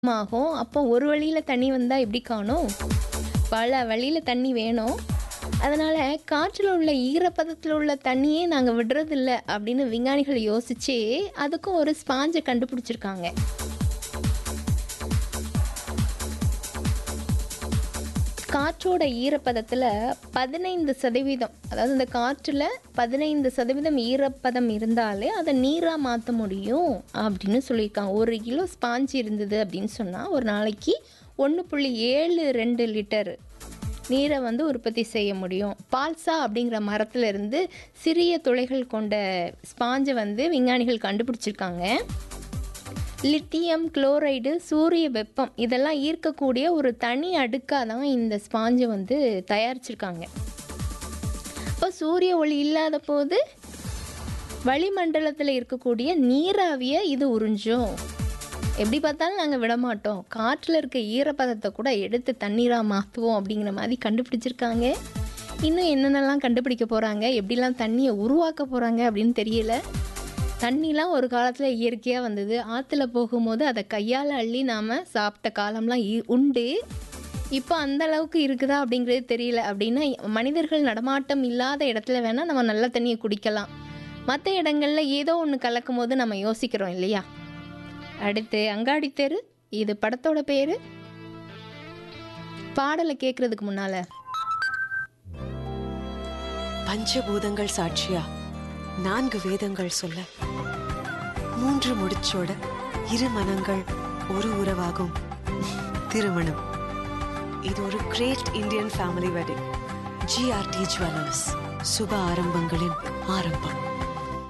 ஆகும் அப்போ ஒரு வழியில் தண்ணி வந்தால் எப்படி காணும் பல வழியில் தண்ணி வேணும் அதனால் காற்றில் உள்ள ஈரப்பதத்தில் உள்ள தண்ணியே நாங்கள் விடுறதில்ல அப்படின்னு விஞ்ஞானிகள் யோசிச்சு அதுக்கும் ஒரு ஸ்பாஞ்சை கண்டுபிடிச்சிருக்காங்க காற்றோட ஈரப்பதத்தில் பதினைந்து சதவீதம் அதாவது இந்த காற்றில் பதினைந்து சதவீதம் ஈரப்பதம் இருந்தாலே அதை நீராக மாற்ற முடியும் அப்படின்னு சொல்லியிருக்காங்க ஒரு கிலோ ஸ்பாஞ்ச் இருந்தது அப்படின்னு சொன்னால் ஒரு நாளைக்கு ஒன்று புள்ளி ஏழு ரெண்டு லிட்டர் நீரை வந்து உற்பத்தி செய்ய முடியும் பால்சா அப்படிங்கிற மரத்துல இருந்து சிறிய துளைகள் கொண்ட ஸ்பாஞ்சை வந்து விஞ்ஞானிகள் கண்டுபிடிச்சிருக்காங்க லித்தியம் குளோரைடு சூரிய வெப்பம் இதெல்லாம் ஈர்க்கக்கூடிய ஒரு தனி அடுக்காக தான் இந்த ஸ்பாஞ்சை வந்து தயாரிச்சிருக்காங்க இப்போ சூரிய ஒளி இல்லாத போது வளிமண்டலத்தில் இருக்கக்கூடிய நீராவியை இது உறிஞ்சும் எப்படி பார்த்தாலும் நாங்கள் விட மாட்டோம் காற்றில் இருக்க ஈரப்பதத்தை கூட எடுத்து தண்ணீராக மாற்றுவோம் அப்படிங்கிற மாதிரி கண்டுபிடிச்சிருக்காங்க இன்னும் என்னென்னலாம் கண்டுபிடிக்க போகிறாங்க எப்படிலாம் தண்ணியை உருவாக்க போகிறாங்க அப்படின்னு தெரியல தண்ணிலாம் ஒரு காலத்தில் இயற்கையாக வந்தது ஆற்றுல போகும்போது அதை கையால் அள்ளி நாம் சாப்பிட்ட காலம்லாம் இ- உண்டு இப்போ அந்த அளவுக்கு இருக்குதா அப்படிங்கிறது தெரியல அப்படின்னா மனிதர்கள் நடமாட்டம் இல்லாத இடத்துல வேணால் நம்ம நல்ல தண்ணியை குடிக்கலாம் மற்ற இடங்கள்ல ஏதோ ஒன்று கலக்கும் போது நம்ம யோசிக்கிறோம் இல்லையா அடுத்து அங்காடி தெரு இது படத்தோட பேரு பாடலை கேட்கறதுக்கு முன்னால பஞ்சபூதங்கள் சாட்சியா நான்கு வேதங்கள் சொல்ல மூன்று முடிச்சோட இரு மனங்கள் ஒரு உறவாகும் திருமணம் இது ஒரு great Indian family wedding GRT jewellers சுப ஆரம்பங்களின் ஆரம்பம்